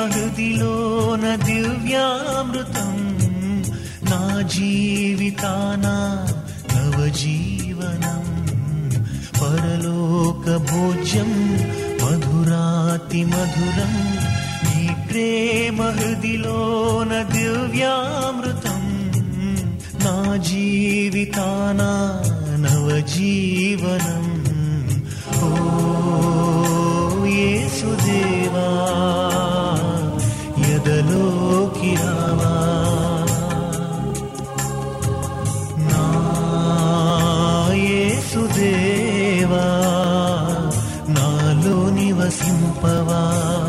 హృదిలోన దివ్యామృతం నా జీవితాన నవజీవనం పరలోక భోజ్యం మధురాతి మధురం నీ ప్రేమ హృదిలోన దివ్యామృతం నా జీవితాన నవజీవనం ఓ యేసుదేవా ఎదలోకి రావా నా యేసుదేవా నాలో నివసింపవా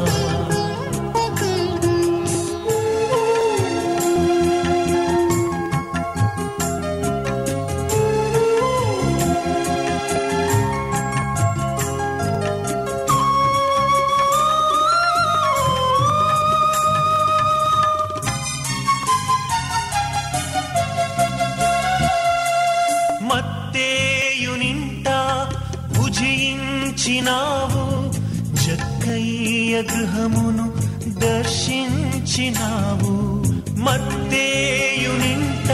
మత్తేయునింట భుజించినావు జక్కయ్య గృహమును దర్శించినావు మత్తేయునింట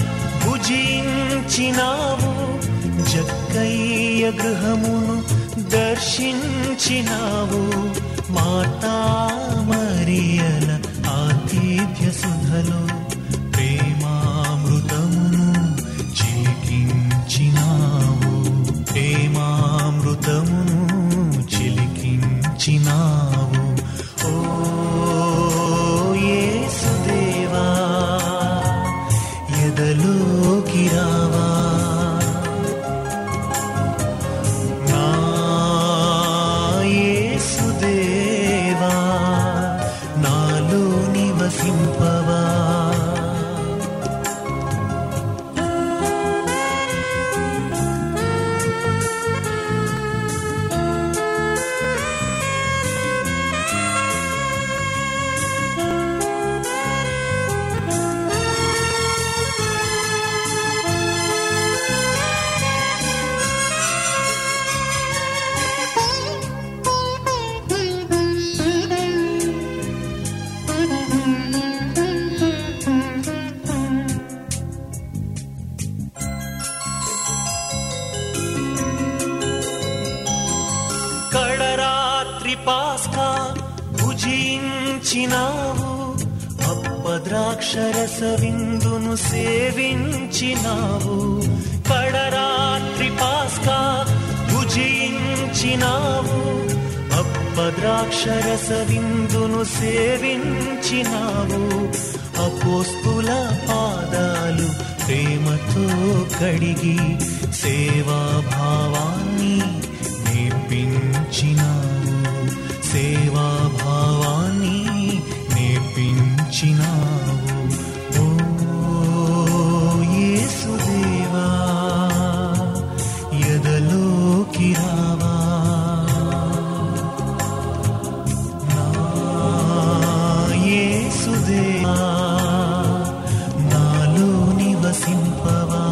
భుజించినావు జక్కయ్య గృహమును దర్శించినావు మాతా మరియల ఆతిథ్య సుధలో ప్రేమామృతమును చిలికించినావు ప్రేమామృతమును చిలికించినావు ఓ యేసుదేవా ఎదలోకి రావా నా యేసుదేవా నాలో నివసింపవా కడరాత్రి పాస్కా భుజించినావు అప్పద్రాక్షరస విందును సేవించినావు కడరాత్రి పాస్కా భుజించినావు అప్పద్రాక్షరస విందును సేవించినావు అపోస్తుల పాదాలు ప్రేమతో కడిగి సేవాభావాన్ని నేర్పించినావు సేవాభావాన్ని నేర్పించినావు ఓ యేసుదేవా ఎదలోకి రావా నా యేసుదేవా నాలో నివసింపవా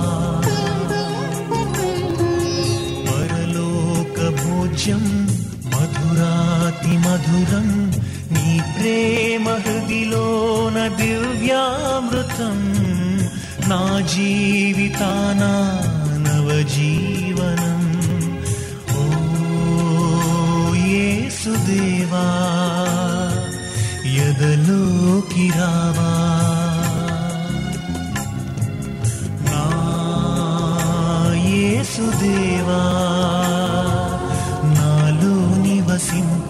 పరలోక భోజ్యం మధురాతి మధురం నీ ప్రేమ హృదిలోన దివ్యామృతం నా జీవితాన నవజీవనం ఓ యేసుదేవా ఎదలోకి రావా నా యేసుదేవా నాలో నివసింప